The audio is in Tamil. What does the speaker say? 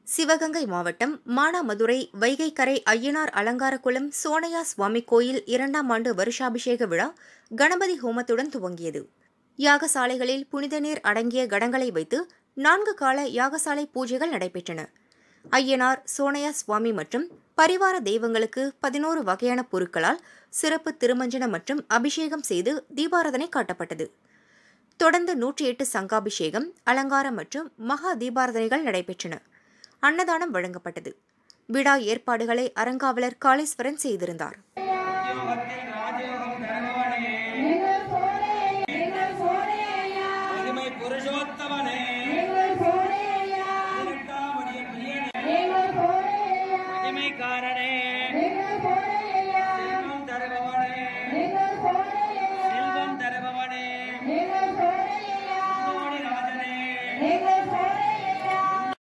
சிவகங்கை மாவட்டம் மானாமதுரை வைகைக்கரை ஐயனார் அலங்காரக்குளம் சோனையா சுவாமி கோயில் இரண்டாம் ஆண்டு வருஷாபிஷேக விழா கணபதி ஹோமத்துடன் துவங்கியது யாகசாலைகளில் புனித நீர் அடங்கிய கடங்களை வைத்து நான்கு கால யாகசாலை பூஜைகள் நடைபெற்றன ஐயனார் சோனையா சுவாமி மற்றும் பரிவார தெய்வங்களுக்கு பதினோரு வகையான பொருட்களால் சிறப்பு திருமஞ்சனம் மற்றும் அபிஷேகம் செய்து தீபாராதனை காட்டப்பட்டது தொடர்ந்து நூற்றி எட்டு சங்காபிஷேகம் அலங்காரம் மற்றும் மகா தீபாராதனைகள் நடைபெற்றன அன்னதானம் வழங்கப்பட்டது விழா ஏற்பாடுகளை அறங்காவலர் காளீஸ்வரன் செய்திருந்தார் யோகத்தில்